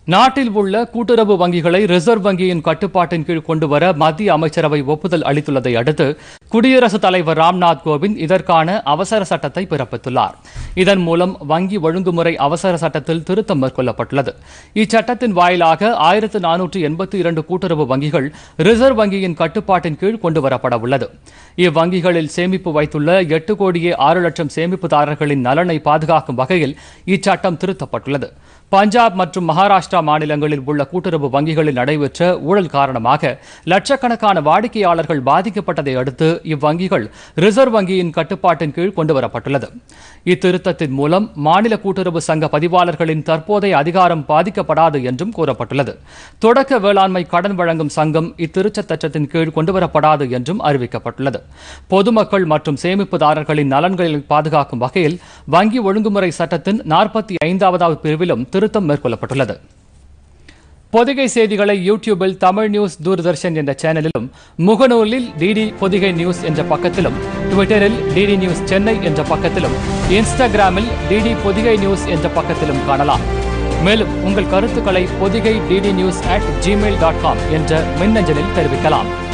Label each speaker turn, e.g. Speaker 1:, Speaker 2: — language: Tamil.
Speaker 1: நாட்டில் உள்ள கூட்டுறவு வங்கிகளை ரிசர்வ் வங்கியின் கட்டுப்பாட்டின் கீழ் கொண்டுவர மத்திய அமைச்சரவை ஒப்புதல் அளித்துள்ளதை அடுத்து குடியரசுத் தலைவர் ராம்நாத் கோவிந்த் இதற்கான அவசர சட்டத்தை பிறப்பித்துள்ளார் இதன் மூலம் வங்கி ஒழுங்குமுறை அவசர சட்டத்தில் திருத்தம் மேற்கொள்ளப்பட்டுள்ளது இச்சட்டத்தின் வாயிலாக ஆயிரத்து நானூற்று எண்பத்தி இரண்டு கூட்டுறவு வங்கிகள் ரிசர்வ் வங்கியின் கட்டுப்பாட்டின் கீழ் கொண்டுவரப்பட உள்ளது இவ்வங்கிகளில் சேமிப்பு வைத்துள்ள எட்டு கோடியே ஆறு லட்சம் சேமிப்புதாரர்களின் நலனை பாதுகாக்கும் வகையில் இச்சட்டம் திருத்தப்பட்டுள்ளது பஞ்சாப் மற்றும் மகாராஷ்டிரா மாநிலங்களில் உள்ள கூட்டுறவு வங்கிகளில் நடைபெற்ற ஊழல் காரணமாக லட்சக்கணக்கான வாடிக்கையாளர்கள் பாதிக்கப்பட்டதை அடுத்து இவ்வங்கிகள் ரிசர்வ் வங்கியின் கட்டுப்பாட்டின் கீழ் கொண்டுவரப்பட்டுள்ளது இத்திருத்தத்தின் மூலம் மாநில கூட்டுறவு சங்க பதிவாளர்களின் தற்போதைய அதிகாரம் பாதிக்கப்படாது என்றும் கூறப்பட்டுள்ளது தொடக்க வேளாண்மை கடன் வழங்கும் சங்கம் இத்திருச்சட்டத்தின் கீழ் கொண்டுவரப்படாது என்றும் அறிவிக்கப்பட்டுள்ளது பொதுமக்கள் மற்றும் சேமிப்புதாரர்களின் நலன்களை பாதுகாக்கும் வகையில் வங்கி ஒழுங்குமுறை சட்டத்தின் நாற்பத்தி ஐந்தாவது பிரிவிலும் திருத்தம் மேற்கொள்ளப்பட்டுள்ளது பொதிகை செய்திகளை யூடியூபில் தமிழ் நியூஸ் தூர்தர்ஷன் என்ற சேனலிலும் முகநூலில் டிடி பொதிகை நியூஸ் என்ற பக்கத்திலும் ட்விட்டரில் டிடி நியூஸ் சென்னை என்ற பக்கத்திலும் இன்ஸ்டாகிராமில் டிடி பொதிகை நியூஸ் என்ற பக்கத்திலும் காணலாம் மேலும் உங்கள் கருத்துக்களை Pothigai DD news at gmail dot com என்ற மின்னஞ்சலில் தெரிவிக்கலாம்